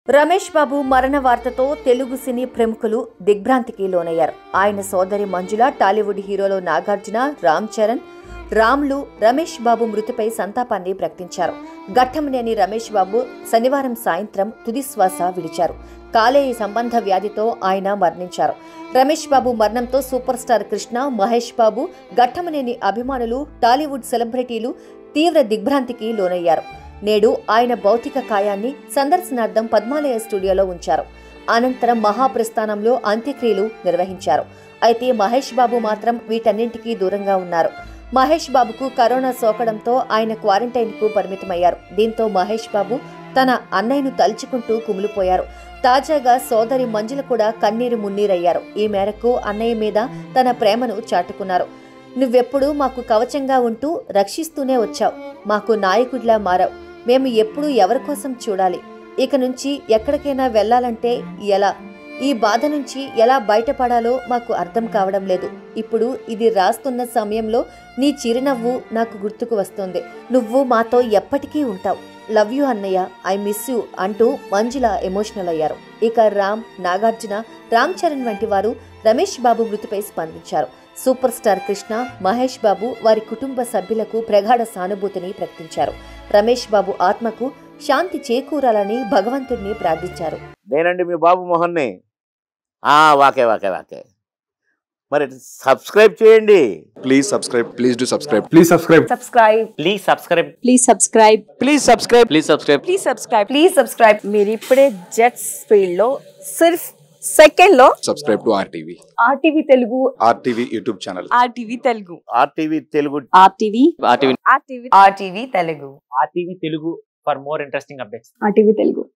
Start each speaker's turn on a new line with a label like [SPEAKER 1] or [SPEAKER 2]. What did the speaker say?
[SPEAKER 1] రమేష్ బాబు మరణ వార్తతో తెలుగు సినీ ప్రముఖులు దిగ్భ్రాంతికి లోనయ్యారు ఆయన సోదరి మంజుల టాలీవుడ్ హీరోలో నాగార్జున రామ్ చరణ్ రామ్లు రమేష్ బాబు మృతిపై సంతాపాన్ని ప్రకటించారు ఘట్టంనేని రమేష్ బాబు శనివారం సాయంత్రం తుదిశ్వాస విడిచారు కాలేయ సంబంధ వ్యాధితో ఆయన మరణించారు రమేష్ బాబు మరణంతో సూపర్ స్టార్ కృష్ణ మహేష్ బాబు ఘట్టమనేని అభిమానులు టాలీవుడ్ సెలబ్రిటీలు తీవ్ర దిగ్భ్రాంతికి లోనయ్యారు నేడు ఆయన భౌతిక కాయాన్ని సందర్శనార్థం పద్మాలయ స్టూడియోలో ఉంచారు అనంతరం మహాప్రస్థానంలో అంత్యక్రియలు నిర్వహించారు అయితే మహేష్ బాబు మాత్రం వీటన్నింటికీ దూరంగా ఉన్నారు మహేష్ బాబుకు కరోనా సోకడంతో ఆయన క్వారంటైన్ కు పరిమితమయ్యారు దీంతో మహేష్ బాబు తన అన్నయ్యను తలుచుకుంటూ కుమిలిపోయారు తాజాగా సోదరి మంజుల కూడా కన్నీరు మున్నీరయ్యారు ఈ మేరకు అన్నయ్య మీద తన ప్రేమను చాటుకున్నారు నువ్వెప్పుడూ మాకు కవచంగా ఉంటూ రక్షిస్తూనే వచ్చావు మాకు నాయకుడిలా మారావు మేము ఎప్పుడూ ఎవరి కోసం చూడాలి ఇక నుంచి ఎక్కడికైనా వెళ్ళాలంటే ఎలా ఈ బాధ నుంచి ఎలా బయటపడాలో మాకు అర్థం కావడం లేదు ఇప్పుడు ఇది రాస్తున్న సమయంలో నీ చిరునవ్వు నాకు గుర్తుకు వస్తుంది నువ్వు మాతో ఎప్పటికీ ఉంటావు లవ్ యూ అన్నయ్య ఐ మిస్ యూ అంటూ మంజుల ఎమోషనల్ అయ్యారు ఇక రామ్ నాగార్జున రామ్ చరణ్ వంటి వారు రమేష్ బాబు మృతిపై స్పందించారు సూపర్ స్టార్ కృష్ణ మహేష్ బాబు వారి కుటుంబ సభ్యులకు ప్రగాఢ సానుభూతిని ప్రకటించారు రమేష్ బాబు ఆత్మకు శాంతి చేకూరాలని భగవంతుడిని ప్రార్థించారు
[SPEAKER 2] నేనండి మీ బాబు మోహన్ని ఆ, వాకే వాకే వాకే మరి సబ్స్క్రైబ్ చేయండి
[SPEAKER 3] Please subscribe. Please do subscribe.
[SPEAKER 4] Please subscribe.
[SPEAKER 5] subscribe
[SPEAKER 6] please subscribe
[SPEAKER 5] please subscribe
[SPEAKER 6] please subscribe please subscribe
[SPEAKER 5] please subscribe please subscribe మీరు ఇప్పుడే జెట్స్ ఫీల్డ్ లో సిర్ఫ్ సెకండ్ లో
[SPEAKER 3] Subscribe to RTV.
[SPEAKER 5] RTV Telugu
[SPEAKER 3] RTV YouTube channel.
[SPEAKER 5] RTV Telugu
[SPEAKER 2] RTV Telugu
[SPEAKER 5] RTV
[SPEAKER 6] RTV
[SPEAKER 5] RTV RTV Telugu
[SPEAKER 6] RTV Telugu for more interesting updates
[SPEAKER 5] RTV Telugu